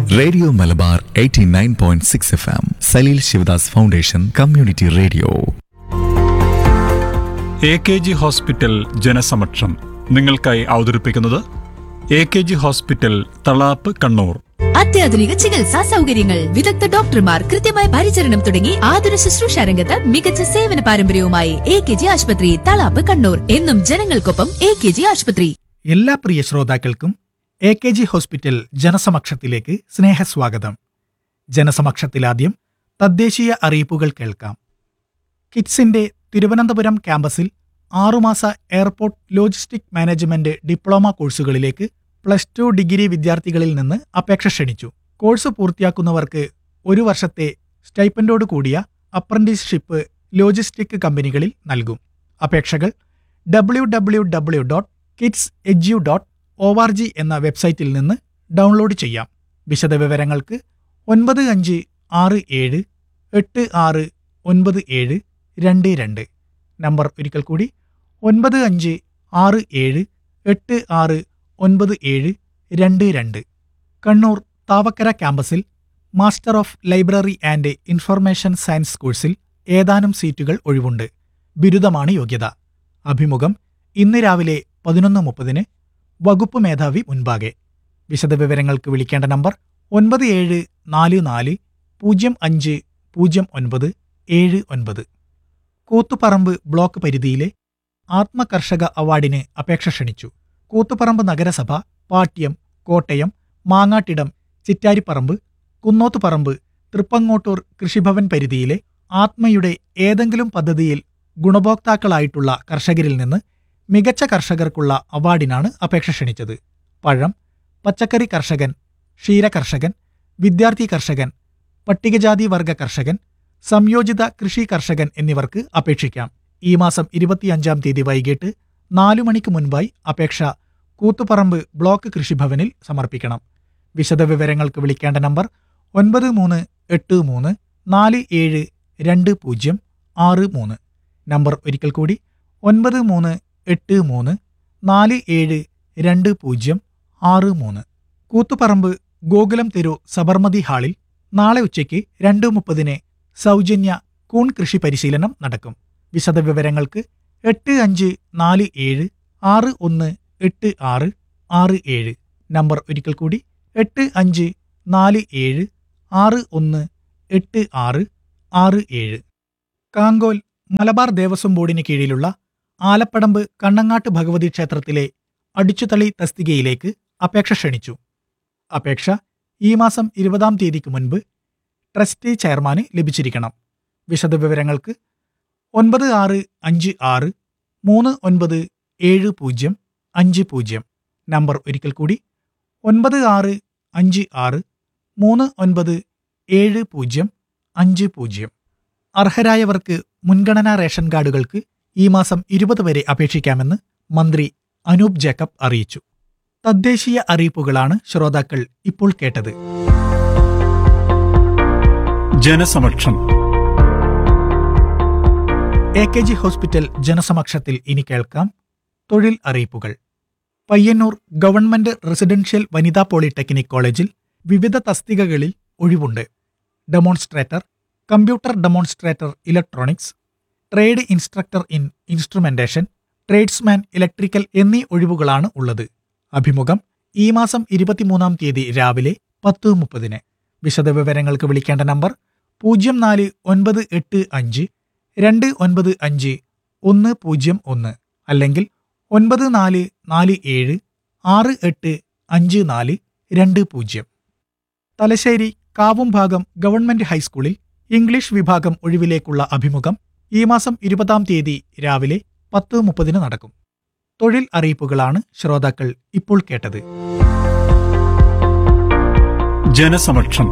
radio Malabar 89.6 F M Saleel Sivadas foundation community radio A K G hospital ജനസമക്ഷം നിങ്ങൾക്കായി അവതരിപ്പിക്കുന്നത് A K G hospital Thalap Kannur അത്യാധുനിക ചികിത്സാ സൗകര്യങ്ങൾ വിദഗ്ധ ഡോക്ടർമാർ കൃത്യമായ പരിചരണം തുടങ്ങി ആതുര ശുശ്രൂഷ രംഗത്ത് മികച്ച സേവന പാരമ്പര്യവുമായി എ കെ ജി ആശുപത്രി തളാപ്പ് കണ്ണൂർ എന്നും ജനങ്ങൾക്കൊപ്പം എ കെ ജി ആശുപത്രി എല്ലാ പ്രിയ ശ്രോതാക്കൾക്കും എ കെ ജി ഹോസ്പിറ്റൽ ജനസമക്ഷത്തിലേക്ക് സ്നേഹസ്വാഗതം ജനസമക്ഷത്തിലാദ്യം തദ്ദേശീയ അറിയിപ്പുകൾ കേൾക്കാം കിറ്റ്സിന്റെ തിരുവനന്തപുരം ക്യാമ്പസിൽ ആറുമാസ എയർപോർട്ട് ലോജിസ്റ്റിക് മാനേജ്മെന്റ് ഡിപ്ലോമ കോഴ്സുകളിലേക്ക് പ്ലസ് ടു ഡിഗ്രി വിദ്യാർത്ഥികളിൽ നിന്ന് അപേക്ഷ ക്ഷണിച്ചു കോഴ്സ് പൂർത്തിയാക്കുന്നവർക്ക് ഒരു വർഷത്തെ സ്റ്റൈപ്പൻഡോട് കൂടിയ അപ്രന്റീസ്ഷിപ്പ് ലോജിസ്റ്റിക് കമ്പനികളിൽ നൽകും അപേക്ഷകൾ W W W dot kids edu dot O R G എന്ന വെബ്സൈറ്റിൽ നിന്ന് ഡൗൺലോഡ് ചെയ്യാം വിശദവിവരങ്ങൾക്ക് ഒൻപത് അഞ്ച് ആറ് ഏഴ് എട്ട് ആറ് ഒൻപത് ഏഴ് രണ്ട് രണ്ട് നമ്പർ ഒരിക്കൽ കൂടി ഒൻപത് അഞ്ച് ആറ് ഏഴ് എട്ട് ആറ് ഒൻപത് ഏഴ് രണ്ട് രണ്ട് കണ്ണൂർ താവക്കര ക്യാമ്പസിൽ master of library and information science കോഴ്സിൽ ഏതാനും സീറ്റുകൾ ഒഴിവുണ്ട് ബിരുദമാണ് യോഗ്യത അഭിമുഖം ഇന്ന് രാവിലെ പതിനൊന്ന് മുപ്പതിന് വകുപ്പ് മേധാവി മുൻപാകെ വിശദവിവരങ്ങൾക്ക് വിളിക്കേണ്ട നമ്പർ ഒൻപത് ഏഴ് നാല് നാല് പൂജ്യം അഞ്ച് പൂജ്യം ഒൻപത് ഏഴ് ഒൻപത് കൂത്തുപറമ്പ് ബ്ലോക്ക് പരിധിയിലെ ആത്മകർഷക അവാർഡിന് അപേക്ഷ ക്ഷണിച്ചു കൂത്തുപറമ്പ് നഗരസഭ പാട്യം കോട്ടയം മാങ്ങാട്ടിടം ചിറ്റാരിപ്പറമ്പ് കുന്നോത്തുപറമ്പ് തൃപ്പങ്ങോട്ടൂർ കൃഷിഭവൻ പരിധിയിലെ ആത്മയുടെ ഏതെങ്കിലും പദ്ധതിയിൽ ഗുണഭോക്താക്കളായിട്ടുള്ള കർഷകരിൽ നിന്ന് മികച്ച കർഷകർക്കുള്ള അവാർഡിനാണ് അപേക്ഷ ക്ഷണിച്ചത് പഴം പച്ചക്കറി കർഷകൻ ക്ഷീരകർഷകൻ വിദ്യാർത്ഥി കർഷകൻ പട്ടികജാതി വർഗ കർഷകൻ സംയോജിത കൃഷി കർഷകൻ എന്നിവർക്ക് അപേക്ഷിക്കാം ഈ മാസം ഇരുപത്തിയഞ്ചാം തീയതി വൈകിട്ട് നാലു മണിക്ക് മുൻപായി അപേക്ഷ കൂത്തുപറമ്പ് ബ്ലോക്ക് കൃഷിഭവനിൽ സമർപ്പിക്കണം വിശദവിവരങ്ങൾക്ക് വിളിക്കേണ്ട നമ്പർ ഒൻപത് മൂന്ന് എട്ട് മൂന്ന് നാല് ഏഴ് രണ്ട് പൂജ്യം ആറ് മൂന്ന് നമ്പർ ഒരിക്കൽ കൂടി ഒൻപത് മൂന്ന് എട്ട് മൂന്ന് നാല് ഏഴ് രണ്ട് പൂജ്യം ആറ് മൂന്ന് കൂത്തുപറമ്പ് ഗോകുലം തെരു സബർമതി ഹാളിൽ നാളെ ഉച്ചയ്ക്ക് രണ്ട് മുപ്പതിന് സൗജന്യ കൂൺ കൃഷി പരിശീലനം നടക്കും വിശദവിവരങ്ങൾക്ക് എട്ട് അഞ്ച് നാല് ഏഴ് ആറ് ഒന്ന് എട്ട് ആറ് ആറ് ഏഴ് നമ്പർ ഒരിക്കൽ കൂടി എട്ട് അഞ്ച് നാല് ഏഴ് ആറ് ഒന്ന് എട്ട് ആറ് ആറ് ഏഴ് കാങ്കോൽ മലബാർ ദേവസ്വം ബോർഡിന് കീഴിലുള്ള ആലപ്പടമ്പ് കണ്ണങ്ങാട്ട് ഭഗവതി ക്ഷേത്രത്തിലെ അടിച്ചുതളി തസ്തികയിലേക്ക് അപേക്ഷ ക്ഷണിച്ചു അപേക്ഷ ഈ മാസം ഇരുപതാം തീയതിക്ക് മുൻപ് ട്രസ്റ്റി ചെയർമാന് ലഭിച്ചിരിക്കണം വിശദവിവരങ്ങൾക്ക് ഒൻപത് ആറ് അഞ്ച് ആറ് മൂന്ന് ഒൻപത് ഏഴ് പൂജ്യം അഞ്ച് പൂജ്യം നമ്പർ ഒരിക്കൽ കൂടി ഒൻപത് ആറ് അഞ്ച് ആറ് മൂന്ന് ഒൻപത് ഏഴ് പൂജ്യം അഞ്ച് പൂജ്യം അർഹരായവർക്ക് മുൻഗണനാ റേഷൻ കാർഡുകൾക്ക് ഈ മാസം ഇരുപത് വരെ അപേക്ഷിക്കാമെന്ന് മന്ത്രി അനൂപ് ജേക്കബ് അറിയിച്ചു തദ്ദേശീയ അറിയിപ്പുകളാണ് ശ്രോതാക്കൾ ഇപ്പോൾ കേട്ടത് ജനസമക്ഷം എ കെ ജി ഹോസ്പിറ്റൽ ജനസമക്ഷത്തിൽ ഇനി കേൾക്കാം തൊഴിൽ അറിയിപ്പുകൾ പയ്യന്നൂർ ഗവൺമെന്റ് റെസിഡൻഷ്യൽ വനിതാ പോളിടെക്നിക് കോളേജിൽ വിവിധ തസ്തികകളിൽ ഒഴിവുണ്ട് demonstrator computer demonstrator electronics trade instructor in instrumentation tradesman electrical എന്നീ ഒഴിവുകളാണ് ഉള്ളത് അഭിമുഖം ഈ മാസം ഇരുപത്തിമൂന്നാം തീയതി രാവിലെ പത്ത് മുപ്പതിന് വിശദവിവരങ്ങൾക്ക് വിളിക്കേണ്ട നമ്പർ പൂജ്യം നാല് ഒൻപത് എട്ട് അഞ്ച് രണ്ട് ഒൻപത് അഞ്ച് ഒന്ന് പൂജ്യം ഒന്ന് അല്ലെങ്കിൽ ഒൻപത് നാല് നാല് ഏഴ് ആറ് എട്ട് അഞ്ച് നാല് രണ്ട് പൂജ്യം തലശ്ശേരി കാവുംഭാഗം ഗവൺമെന്റ് ഹൈസ്കൂളിൽ ഇംഗ്ലീഷ് വിഭാഗം ഒഴിവിലേക്കുള്ള അഭിമുഖം ഈ മാസം ഇരുപതാം തീയതി രാവിലെ പത്ത് മുപ്പതിന് നടക്കും തൊഴിൽ അറിയിപ്പുകളാണ് ശ്രോതാക്കൾ ഇപ്പോൾ കേട്ടത് ജനസമക്ഷം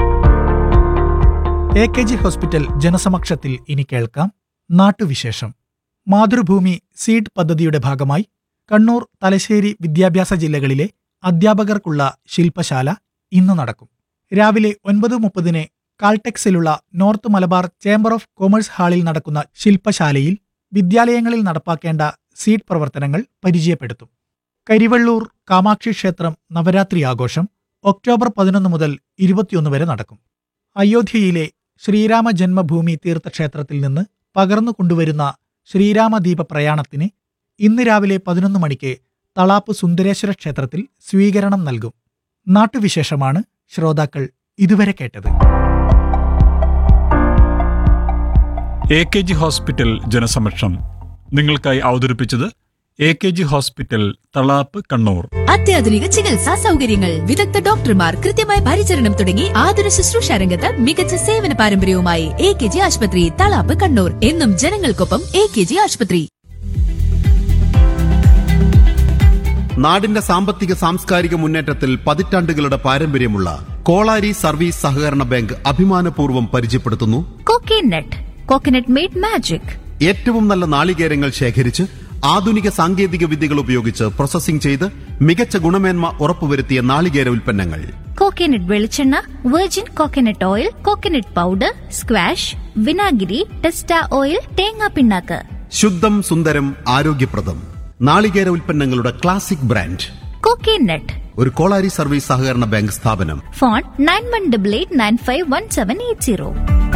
എ കെ ജി ഹോസ്പിറ്റൽ ജനസമക്ഷത്തിൽ ഇനി കേൾക്കാം നാട്ടുവിശേഷം മാതൃഭൂമി സീഡ് പദ്ധതിയുടെ ഭാഗമായി കണ്ണൂർ തലശ്ശേരി വിദ്യാഭ്യാസ ജില്ലകളിലെ അധ്യാപകർക്കുള്ള ശില്പശാല ഇന്ന് നടക്കും രാവിലെ ഒൻപത് മുപ്പതിന് കാൾടെക്സിലുള്ള north Malabar chamber of commerce ഹാളിൽ നടക്കുന്ന ശില്പശാലയിൽ വിദ്യാലയങ്ങളിൽ നടപ്പാക്കേണ്ട സീഡ് പ്രവർത്തനങ്ങൾ പരിചയപ്പെടുത്തും കരിവള്ളൂർ കാമാക്ഷി ക്ഷേത്രം നവരാത്രി ആഘോഷം ഒക്ടോബർ പതിനൊന്ന് മുതൽ ഇരുപത്തിയൊന്ന് വരെ നടക്കും അയോധ്യയിലെ ശ്രീരാമ ജന്മഭൂമി തീർത്ഥക്ഷേത്രത്തിൽ നിന്ന് പകർന്നു കൊണ്ടുവരുന്ന ശ്രീരാമദീപ പ്രയാണത്തിന് ഇന്ന് രാവിലെ പതിനൊന്ന് മണിക്ക് തളാപ്പ് സുന്ദരേശ്വര ക്ഷേത്രത്തിൽ സ്വീകരണം നൽകും നാട്ടുവിശേഷമാണ് ശ്രോതാക്കൾ ഇതുവരെ കേട്ടത് എ കെ ജി ഹോസ്പിറ്റൽ ജനസമക്ഷം നിങ്ങൾക്കായി അവതരിപ്പിച്ചത് A K G hospital Thalap Kannur അത്യാധുനിക ചികിത്സാ സൗകര്യങ്ങൾ വിദഗ്ധ ഡോക്ടർമാർ കൃത്യമായ പരിചരണം തുടങ്ങി ആതുര ശുശ്രൂഷ രംഗത്ത് മികച്ച സേവന പാരമ്പര്യവുമായി എ കെ ജി ആശുപത്രി തളാപ്പ് കണ്ണൂർ എന്നും ജനങ്ങൾക്കൊപ്പം എ കെ ജി ആശുപത്രി നാടിന്റെ സാമ്പത്തിക സാംസ്കാരിക മുന്നേറ്റത്തിൽ പതിറ്റാണ്ടുകളുടെ പാരമ്പര്യമുള്ള കോളാരി സർവീസ് സഹകരണ ബാങ്ക് അഭിമാനപൂർവ്വം പരിചയപ്പെടുത്തുന്നു കോക്കനട്ട് കോക്കനട്ട് മെയ്ഡ് മാജിക് ഏറ്റവും നല്ല നാളികേരങ്ങൾ ശേഖരിച്ച് ആധുനിക സാങ്കേതിക വിദ്യകൾ ഉപയോഗിച്ച് പ്രോസസ്സിംഗ് ചെയ്ത് മികച്ച ഗുണമേന്മ ഉറപ്പുവരുത്തിയ നാളികേര ഉൽപ്പന്നങ്ങൾ കോക്കനട്ട് വെളിച്ചെണ്ണ virgin coconut oil coconut powder squash വിനാഗിരി ടെസ്റ്റ ഓയിൽ തേങ്ങാ പിണ്ണാക്ക് ശുദ്ധം സുന്ദരം ആരോഗ്യപ്രദം നാളികേര ഉൽപ്പന്നങ്ങളുടെ ക്ലാസിക് ബ്രാൻഡ് കോക്കനട്ട് ഒരു കോളാരി സർവീസ് സഹകരണ ബാങ്ക് സ്ഥാപനം phone nine one double eight nine five one seven eight zero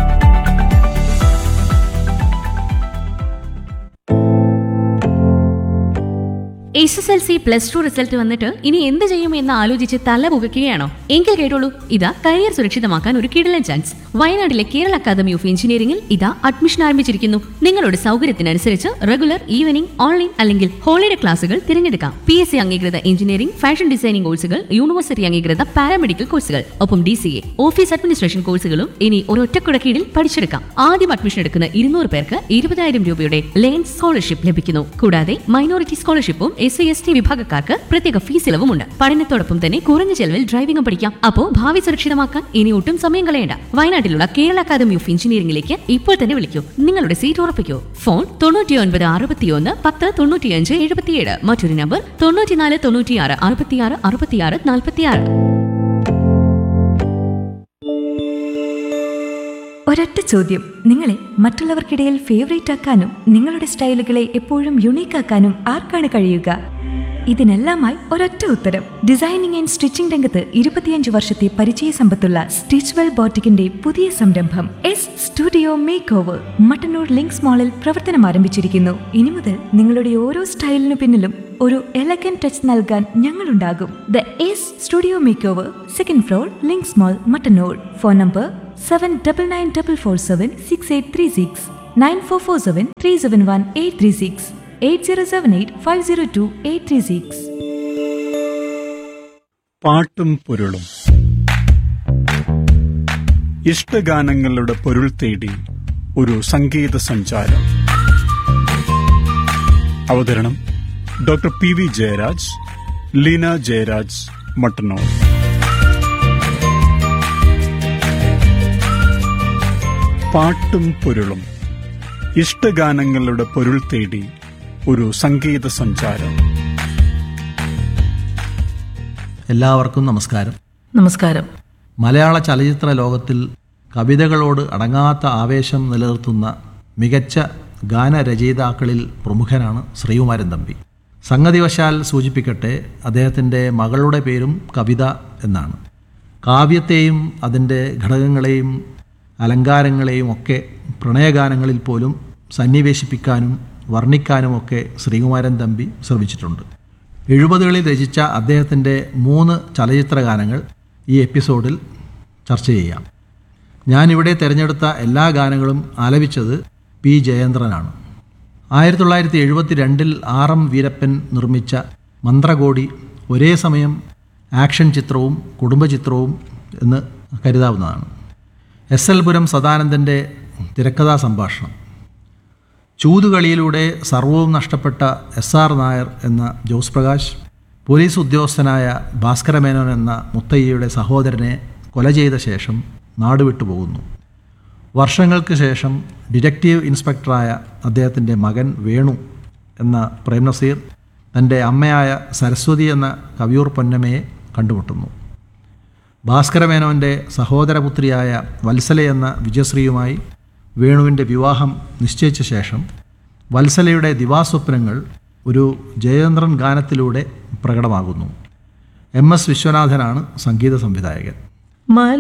S S L C plus two result വന്നിട്ട് ഇനി എന്ത് ചെയ്യും എന്ന് ആലോചിച്ച് തല പുകയ്ക്കുകയാണോ എങ്കിൽ കേട്ടോളൂ ഇതാ കരിയർ സുരക്ഷിതമാക്കാൻ ഒരു കിടലൻ ചാൻസ് വയനാട്ടിലെ കേരള അക്കാദമി ഓഫ് എഞ്ചിനീയറിംഗിൽ ഇതാ അഡ്മിഷൻ ആരംഭിച്ചിരിക്കുന്നു നിങ്ങളുടെ സൗകര്യത്തിനനുസരിച്ച് റെഗുലർ ഈവനിംഗ് ഓൺലൈൻ അല്ലെങ്കിൽ ഹോളിഡേ ക്ലാസുകൾ തിരഞ്ഞെടുക്കാം പി എസ് സി അംഗീകൃത എഞ്ചിനീയറിംഗ് ഫാഷൻ ഡിസൈനിംഗ് കോഴ്സുകൾ യൂണിവേഴ്സിറ്റി അംഗീകൃത പാരാമെഡിക്കൽ കോഴ്സുകൾ ഒപ്പം D C A office administration കോഴ്സുകളും ഇനി ഒരൊറ്റക്കുട കീഴിൽ പഠിച്ചെടുക്കാം ആദ്യം അഡ്മിഷൻ എടുക്കുന്ന ഇരുന്നൂറ് പേർക്ക് ഇരുപതായിരം രൂപയുടെ ലേൺ സ്കോളർഷിപ്പ് ലഭിക്കുന്നു കൂടാതെ മൈനോറിറ്റി സ്കോളർഷിപ്പും എസ് സി എസ് ടി വിഭാഗക്കാർക്ക് പ്രത്യേക ഫീസ് ഇളവുമുണ്ട് പഠനത്തോടൊപ്പം തന്നെ കുറഞ്ഞ ചെലവിൽ ഡ്രൈവിംഗും പഠിക്കാം അപ്പോ ഭാവി സുരക്ഷിതമാക്കാൻ ഇനി ഒട്ടും സമയം കളയണ്ട വയനാട്ടിലുള്ള കേരള അക്കാദമി ഓഫ് എഞ്ചിനീയറിംഗിലേക്ക് ഇപ്പോൾ തന്നെ വിളിക്കൂ നിങ്ങളുടെ സീറ്റ് ഉറപ്പിക്കൂ ഫോൺ തൊണ്ണൂറ്റി ഒൻപത് അറുപത്തിയൊന്ന് പത്ത് തൊണ്ണൂറ്റിയഞ്ച് എഴുപത്തിയേഴ് മറ്റൊരു നമ്പർ തൊണ്ണൂറ്റിനാല് തൊണ്ണൂറ്റിയാറ് അറുപത്തിയാറ് അറുപത്തിയാറ് നാൽപ്പത്തിയാറ് ഒരൊറ്റ ചോദ്യം നിങ്ങളെ മറ്റുള്ളവർക്കിടയിൽ ഫേവറേറ്റ് ആക്കാനും നിങ്ങളുടെ സ്റ്റൈലുകളെ എപ്പോഴും യുണീക്ക് ആക്കാനും ആർക്കാണ് കഴിയുക ഇതിനെല്ലാമായി ഒരൊറ്റ ഉത്തരം ഡിസൈനിങ് ആൻഡ് സ്റ്റിച്ചിംഗ് രംഗത്ത് ഇരുപത്തിയഞ്ച് വർഷത്തെ പരിചയ സമ്പത്തുള്ള സ്റ്റിച്ച്വെൽ ബോട്ടിക്കിന്റെ പുതിയ സംരംഭം S studio make over Mattannur Links മാളിൽ പ്രവർത്തനം ആരംഭിച്ചിരിക്കുന്നു ഇനി മുതൽ നിങ്ങളുടെ ഓരോ സ്റ്റൈലിനു പിന്നിലും ഒരു എലഗൻ ടച്ച് നൽകാൻ ഞങ്ങളുണ്ടാകും the S studio make over second floor Links mall Mattannur phone number seven double nine double four seven six eight three six nine four four seven three seven one eight three six eight zero seven eight five zero two eight three six പാട്ടും പൊരുളും ഇഷ്ടഗാനങ്ങളുടെ പൊരുൾ തേടി ഒരു സംഗീത സഞ്ചാരം അവതരണം doctor P V Jayaraj Leena Jayaraj Mattannur പാട്ടും പൊരുളും ഇഷ്ടഗാനങ്ങളുടെ പൊരുൾ തേടി ഒരു സംഗീത സഞ്ചാരം എല്ലാവർക്കും നമസ്കാരം നമസ്കാരം മലയാള ചലച്ചിത്ര ലോകത്തിൽ കവിതകളോട് അടങ്ങാത്ത ആവേശം നിലനിർത്തുന്ന മികച്ച ഗാനരചയിതാക്കളിൽ പ്രമുഖനാണ് ശ്രീകുമാരൻ തമ്പി സംഗതിവശാൽ സൂചിപ്പിക്കട്ടെ അദ്ദേഹത്തിൻ്റെ മകളുടെ പേരും കവിത എന്നാണ് കാവ്യത്തെയും അതിൻ്റെ ഘടകങ്ങളെയും അലങ്കാരങ്ങളെയും ഒക്കെ പ്രണയഗാനങ്ങളിൽ പോലും സന്നിവേശിപ്പിക്കാനും വർണ്ണിക്കാനുമൊക്കെ ശ്രീകുമാരൻ തമ്പി ശ്രമിച്ചിട്ടുണ്ട് എഴുപതുകളിൽ രചിച്ച അദ്ദേഹത്തിൻ്റെ മൂന്ന് ചലച്ചിത്ര ഗാനങ്ങൾ ഈ എപ്പിസോഡിൽ ചർച്ച ചെയ്യാം ഞാനിവിടെ തിരഞ്ഞെടുത്ത എല്ലാ ഗാനങ്ങളും ആലപിച്ചത് പി ജയേന്ദ്രനാണ് ആയിരത്തി തൊള്ളായിരത്തി എഴുപത്തി രണ്ടിൽ ആർ എം വീരപ്പൻ നിർമ്മിച്ച മന്ത്രകോടി ഒരേ സമയം ആക്ഷൻ ചിത്രവും കുടുംബചിത്രവും എന്ന് കരുതാവുന്നതാണ് എസ് എൽ പുരം സദാനന്ദൻ്റെ തിരക്കഥാ സംഭാഷണം ചൂതുകളിയിലൂടെ സർവവും നഷ്ടപ്പെട്ട എസ് ആർ നായർ എന്ന ജോസ് പ്രകാശ് പോലീസ് ഉദ്യോഗസ്ഥനായ ഭാസ്കരമേനോൻ എന്ന മുത്തയ്യയുടെ സഹോദരനെ കൊല ചെയ്ത ശേഷം നാടുവിട്ടു പോകുന്നു വർഷങ്ങൾക്ക് ശേഷം ഡിറ്റക്റ്റീവ് ഇൻസ്പെക്ടറായ അദ്ദേഹത്തിൻ്റെ മകൻ വേണു എന്ന പ്രേംനസീർ തൻ്റെ അമ്മയായ സരസ്വതി എന്ന കവിയൂർ പൊന്നമ്മയെ കണ്ടുമുട്ടുന്നു ഭാസ്കരമേനോൻ്റെ സഹോദരപുത്രിയായ വത്സല എന്ന വിജയശ്രീയുമായി വേണുവിൻ്റെ വിവാഹം നിശ്ചയിച്ച ശേഷം വത്സലയുടെ ദിവാസ്വപ്നങ്ങൾ ഒരു ജയേന്ദ്രൻ ഗാനത്തിലൂടെ പ്രകടമാകുന്നു എം എസ് വിശ്വനാഥനാണ് സംഗീത സംവിധായകൻ